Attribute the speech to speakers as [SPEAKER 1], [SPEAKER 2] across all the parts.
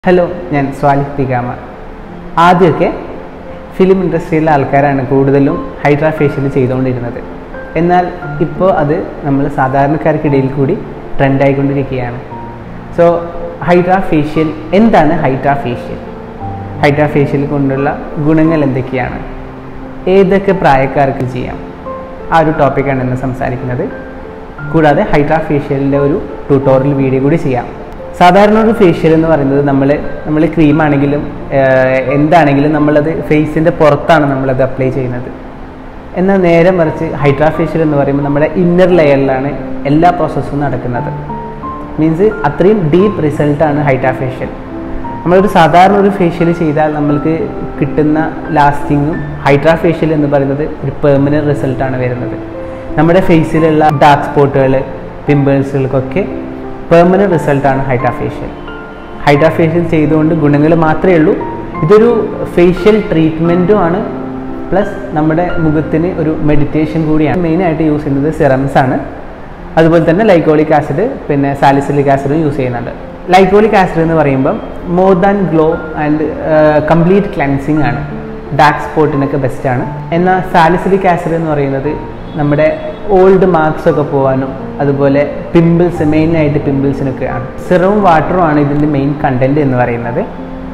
[SPEAKER 1] hello ഞാൻ സ്വാലിഹ് തിഗാമ ആദ്യമൊക്കെ film ഇൻഡസ്ട്രിയിലെ ആൾക്കാരാണ് കൂടുതലും ഹൈഡ്രാ ഫേഷ്യൽ ചെയ്തുകൊണ്ടിരുന്നത് എന്നാൽ ഇപ്പോൾ അത് നമ്മൾ സാധാരണക്കാർക്കിടയിൽ കൂടി ട്രെൻഡായിക്കൊണ്ടിരിക്കുകയാണ് സോ ഹൈഡ്രാ ഫേഷ്യൽ എന്താണ് ഹൈഡ്രാ ഫേഷ്യൽ ഹൈഡ്രാ ഫേഷ്യൽ കൊണ്ടുള്ള ഗുണങ്ങൾ എന്തൊക്കെയാണ് ഏതൊക്കെ പ്രായക്കാർക്ക് ചെയ്യാം ആ ഒരു ടോപ്പിക്കാണ് ഇന്ന് സംസാരിക്കുന്നത് കൂടാതെ ഹൈഡ്രാ ഫേഷ്യലിൻ്റെ ഒരു ട്യൂട്ടോറിയൽ വീഡിയോ കൂടി ചെയ്യാം സാധാരണ ഒരു ഫേഷ്യൽ എന്ന് പറയുന്നത് നമ്മൾ നമ്മൾ ക്രീം ആണെങ്കിലും എന്താണെങ്കിലും നമ്മളത് ഫേസിൻ്റെ പുറത്താണ് നമ്മളത് അപ്ലൈ ചെയ്യുന്നത് എന്നാൽ നേരെ മറിച്ച് ഹൈഡ്രാ ഫേഷ്യൽ എന്ന് പറയുമ്പോൾ നമ്മുടെ ഇന്നർ ലെയറിലാണ് എല്ലാ പ്രോസസ്സും നടക്കുന്നത് മീൻസ് അത്രയും ഡീപ്പ് റിസൾട്ടാണ് ഹൈഡ്രാ ഫേഷ്യൽ നമ്മളൊരു സാധാരണ ഒരു ഫേഷ്യൽ ചെയ്താൽ നമ്മൾക്ക് കിട്ടുന്ന ലാസ്റ്റിങ്ങും ഹൈഡ്രാ ഫേഷ്യൽ എന്ന് പറയുന്നത് ഒരു പെർമനൻറ്റ് റിസൾട്ടാണ് വരുന്നത് നമ്മുടെ ഫേസിലുള്ള ഡാർക്ക് സ്പോട്ടുകൾ പിമ്പിൾസുകൾക്കൊക്കെ പെർമനൻറ്റ് റിസൾട്ടാണ് ഹൈഡ്രാ ഫേഷ്യൽ ഹൈഡ്രാ ഫേഷ്യൽ ചെയ്തുകൊണ്ട് ഗുണങ്ങൾ മാത്രമേ ഉള്ളൂ ഇതൊരു ഫേഷ്യൽ ട്രീറ്റ്മെൻറ്റും ആണ് പ്ലസ് നമ്മുടെ മുഖത്തിന് ഒരു മെഡിറ്റേഷൻ കൂടിയാണ് മെയിനായിട്ട് യൂസ് ചെയ്യുന്നത് സിറംസ് ആണ് അതുപോലെ തന്നെ ലൈക്കോളിക് ആസിഡ് പിന്നെ സാലിസിലിക് ആസിഡും യൂസ് ചെയ്യുന്നുണ്ട് ലൈക്കോളിക് ആസിഡ് എന്ന് പറയുമ്പം more than glow and complete cleansing ആണ് ഡാർക്ക് സ്പോട്ടിനൊക്കെ ബെസ്റ്റാണ് എന്നാൽ സാലിസിലിക് ആസിഡ് എന്ന് പറയുന്നത് നമ്മുടെ ഓൾഡ് മാർക്സ് ഒക്കെ പോകാനും അതുപോലെ പിമ്പിൾസ് മെയിനായിട്ട് പിമ്പിൾസിനൊക്കെയാണ് സിറവും വാട്ടറും ആണ് ഇതിൻ്റെ മെയിൻ കണ്ടൻറ്റ് എന്ന് പറയുന്നത്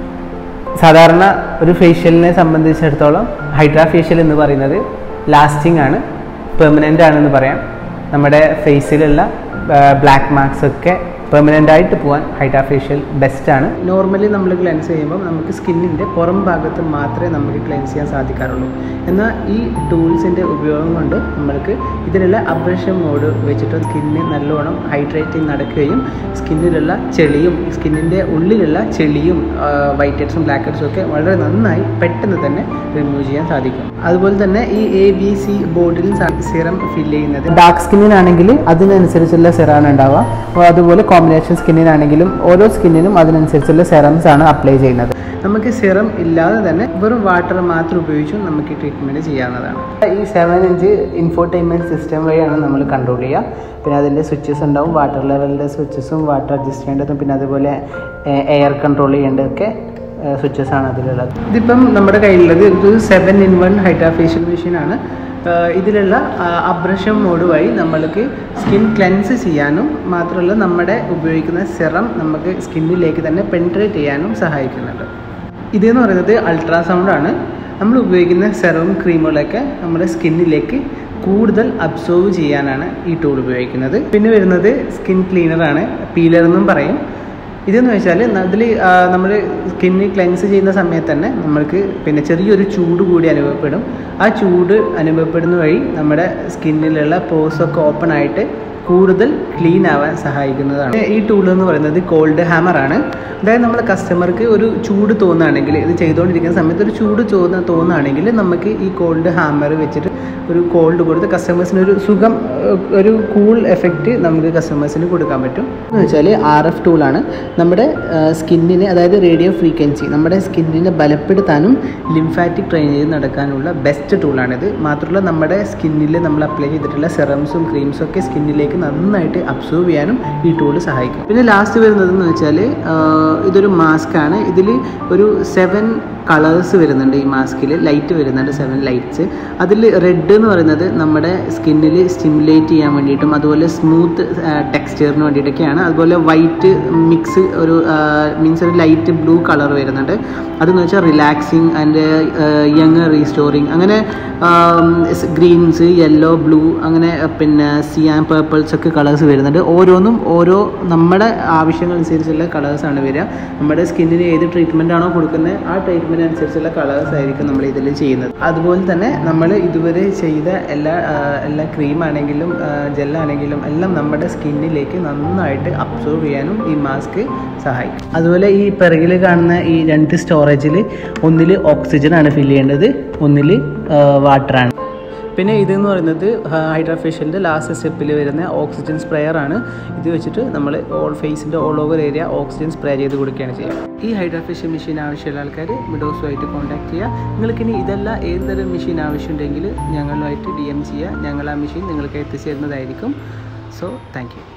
[SPEAKER 1] സാധാരണ ഒരു ഫേഷ്യലിനെ സംബന്ധിച്ചിടത്തോളം ഹൈഡ്രാ ഫേഷ്യൽ എന്ന് പറയുന്നത് ലാസ്റ്റിംഗ് ആണ് പെർമനൻ്റ് ആണെന്ന് പറയാം നമ്മുടെ ഫേസിലുള്ള ബ്ലാക്ക് മാർക്സ് ഒക്കെ പെർമനൻ്റ് ആയിട്ട് പോകാൻ ഹൈഡ്രാ ഫേഷ്യൽ ബെസ്റ്റാണ് നോർമലി നമ്മൾ ക്ലെൻസ് ചെയ്യുമ്പോൾ നമുക്ക് സ്കിന്നിൻ്റെ പുറം ഭാഗത്ത് മാത്രമേ നമുക്ക് ക്ലെൻസ് ചെയ്യാൻ സാധിക്കാറുള്ളൂ എന്നാൽ ഈ ടൂൾസിൻ്റെ ഉപയോഗം കൊണ്ട് നമ്മൾക്ക് ഇതിലുള്ള അബ്രഷൻ മോഡ് വെച്ചിട്ട് സ്കിന്നിന് നല്ലോണം ഹൈഡ്രേറ്റിംഗ് നടക്കുകയും സ്കിന്നിലുള്ള ചെളിയും സ്കിന്നിൻ്റെ ഉള്ളിലുള്ള ചെളിയും വൈറ്റ് ഹെഡ്സും ബ്ലാക്ക് ഹെഡ്സും ഒക്കെ വളരെ നന്നായി പെട്ടെന്ന് തന്നെ റിമൂവ് ചെയ്യാൻ സാധിക്കും അതുപോലെ തന്നെ ഈ എ ബി സി ബോർഡിൽ സിറം ഫില്ല് ചെയ്യുന്നത് ഡാർക്ക് സ്കിന്നിനാണെങ്കിൽ അതിനനുസരിച്ചുള്ള സിറാണ് ഉണ്ടാവുക അപ്പോൾ അതുപോലെ കോമ്പിനേഷൻ സ്കിന്നിനാണെങ്കിലും ഓരോ സ്കിന്നിനും അതിനനുസരിച്ചുള്ള സെറംസ് ആണ് അപ്ലൈ ചെയ്യുന്നത് നമുക്ക് സിറം ഇല്ലാതെ തന്നെ വെറും വാട്ടർ മാത്രം ഉപയോഗിച്ചും നമുക്ക് ഈ ട്രീറ്റ്മെൻറ്റ് ചെയ്യാവുന്നതാണ് ഈ സെവൻ ഇഞ്ച് ഇൻഫോർടൈൻമെൻറ്റ് സിസ്റ്റം വഴിയാണ് നമ്മൾ കൺട്രോൾ ചെയ്യുക പിന്നെ അതിൻ്റെ സ്വിച്ചസ് ഉണ്ടാവും വാട്ടർ ലെവലിൻ്റെ സ്വിച്ചസും വാട്ടർ അഡ്ജസ്റ്റ് ചെയ്യേണ്ടതും പിന്നെ അതുപോലെ എയർ കൺട്രോൾ ചെയ്യേണ്ടതൊക്കെ സ്വിച്ചസ് ആണ് അതിലുള്ളത് ഇതിപ്പം നമ്മുടെ കയ്യിലുള്ളത് ഇത് seven in one hydra facial മെഷീനാണ് ഇതിലുള്ള അബ്രഷം മോഡ് വഴി നമ്മൾക്ക് സ്കിൻ ക്ലെൻസ് ചെയ്യാനും മാത്രമല്ല നമ്മുടെ ഉപയോഗിക്കുന്ന സിറം നമുക്ക് സ്കിന്നിലേക്ക് തന്നെ പെൻട്രേറ്റ് ചെയ്യാനും സഹായിക്കുന്നുണ്ട് ഇതെന്ന് പറയുന്നത് അൾട്രാസൗണ്ട് ആണ് നമ്മൾ ഉപയോഗിക്കുന്ന സെറവും ക്രീമുകളൊക്കെ നമ്മുടെ സ്കിന്നിലേക്ക് കൂടുതൽ അബ്സോർവ് ചെയ്യാനാണ് ഈ ടൂൾ ഉപയോഗിക്കുന്നത് പിന്നെ വരുന്നത് സ്കിൻ ക്ലീനറാണ് പീലർ എന്നും പറയും ഇതെന്ന് വെച്ചാൽ അതിൽ നമ്മൾ സ്കിന്ന് ക്ലെൻസ് ചെയ്യുന്ന സമയത്ത് തന്നെ നമ്മൾക്ക് പിന്നെ ചെറിയൊരു ചൂട് കൂടി അനുഭവപ്പെടും ആ ചൂട് അനുഭവപ്പെടുന്ന വഴി നമ്മുടെ സ്കിന്നിലുള്ള പോസൊക്കെ ഓപ്പൺ ആയിട്ട് കൂടുതൽ ക്ലീൻ ആവാൻ സഹായിക്കുന്നതാണ് ഈ ടൂൾ എന്ന് പറയുന്നത് കോൾഡ് ഹാമർ ആണ് അതായത് നമ്മൾ കസ്റ്റമർക്ക് ഒരു ചൂട് തോന്നുകയാണെങ്കിൽ ഇത് ചെയ്തുകൊണ്ടിരിക്കുന്ന സമയത്ത് ഒരു ചൂട് തോന്നുന്ന തോന്നുകയാണെങ്കിൽ നമുക്ക് ഈ കോൾഡ് ഹാമർ വെച്ചിട്ട് ഒരു കോൾഡ് കൊടുത്ത് കസ്റ്റമേഴ്സിന് ഒരു സുഖം ഒരു കൂൾ എഫക്റ്റ് നമുക്ക് കസ്റ്റമേഴ്സിന് കൊടുക്കാൻ പറ്റും എന്ന് വെച്ചാൽ ആർ എഫ് ടൂളാണ് നമ്മുടെ സ്കിന്നിനെ അതായത് റേഡിയോ ഫ്രീക്വൻസി നമ്മുടെ സ്കിന്നിനെ ബലപ്പെടുത്താനും ലിംഫാറ്റിക് ഡ്രെയിനേജ് നടക്കാനുള്ള ബെസ്റ്റ് ടൂളാണിത് മാത്രമല്ല നമ്മുടെ സ്കിന്നിൽ നമ്മൾ അപ്ലൈ ചെയ്തിട്ടുള്ള സെറംസും ക്രീംസും ഒക്കെ സ്കിന്നിലേക്ക് നന്നായിട്ട് അബ്സോർവ് ചെയ്യാനും ഈ ടൂള് സഹായിക്കും പിന്നെ ലാസ്റ്റ് വരുന്നതെന്ന് വെച്ചാൽ ഇതൊരു മാസ്ക് ആണ് ഇതിൽ ഒരു സെവൻ കളേഴ്സ് വരുന്നുണ്ട് ഈ മാസ്കിൽ ലൈറ്റ് വരുന്നുണ്ട് സെവൻ ലൈറ്റ്സ് അതിൽ റെഡ് എന്ന് പറയുന്നത് നമ്മുടെ സ്കിന്നിൽ സ്റ്റിമുലേറ്റ് ചെയ്യാൻ വേണ്ടിയിട്ടും അതുപോലെ സ്മൂത്ത് ടെക്സ്ചറിന് വേണ്ടിയിട്ടൊക്കെയാണ് അതുപോലെ വൈറ്റ് മിക്സ് ഒരു മീൻസ് ഒരു ലൈറ്റ് ബ്ലൂ കളർ വരുന്നുണ്ട് അതെന്ന് വെച്ചാൽ റിലാക്സിങ് ആൻഡ് യങ് റീസ്റ്റോറിങ് അങ്ങനെ ഗ്രീൻസ് യെല്ലോ ബ്ലൂ അങ്ങനെ പിന്നെ സിയാൻ പേർപ്പിൾസ് ഒക്കെ കളേഴ്സ് വരുന്നുണ്ട് ഓരോന്നും ഓരോ നമ്മുടെ ആവശ്യങ്ങൾക്കനുസരിച്ചുള്ള കളേഴ്സാണ് വരിക നമ്മുടെ സ്കിന്നിന് ഏത് ട്രീറ്റ്മെൻ്റ് ആണോ കൊടുക്കുന്നത് ആ ട്രീറ്റ്മെൻറ്റ് അനുസരിച്ചുള്ള കളേഴ്സ് ആയിരിക്കും നമ്മൾ ഇതിൽ ചെയ്യുന്നത് അതുപോലെ തന്നെ നമ്മൾ ഇതുവരെ ചെയ്ത എല്ലാ എല്ലാ ക്രീം ആണെങ്കിലും ജെല്ലാണെങ്കിലും എല്ലാം നമ്മുടെ സ്കിന്നിലേക്ക് നന്നായിട്ട് അബ്സോർവ് ചെയ്യാനും ഈ മാസ്ക് സഹായിക്കും അതുപോലെ ഈ പിറകിൽ കാണുന്ന ഈ രണ്ട് സ്റ്റോറേജിൽ ഒന്നിൽ ഓക്സിജൻ ആണ് ഫില്ല് ചെയ്യേണ്ടത് ഒന്നിൽ വാട്ടറാണ് പിന്നെ ഇതെന്ന് പറയുന്നത് ഹൈഡ്രാ ഫേഷ്യലിൻ്റെ ലാസ്റ്റ് സ്റ്റെപ്പിൽ വരുന്ന ഓക്സിജൻ സ്പ്രെയർ ആണ് ഇത് വെച്ചിട്ട് നമ്മൾ ഓൾ ഫേസിൻ്റെ all over area oxygen spray ചെയ്ത് കൊടുക്കുകയാണ് ചെയ്യുക ഈ ഹൈഡ്രാ ഫേഷ്യൽ മെഷീൻ ആവശ്യമുള്ള ആൾക്കാർ മിഡോസുമായിട്ട് കോൺടാക്ട് ചെയ്യുക നിങ്ങൾക്കിനി ഇതല്ല ഏത് തരം മെഷീൻ ആവശ്യമുണ്ടെങ്കിൽ ഞങ്ങളുമായിട്ട് ഡി എം ചെയ്യുക ഞങ്ങൾ ആ മെഷീൻ നിങ്ങൾക്ക് എത്തിച്ചേരുന്നതായിരിക്കും സോ താങ്ക് യു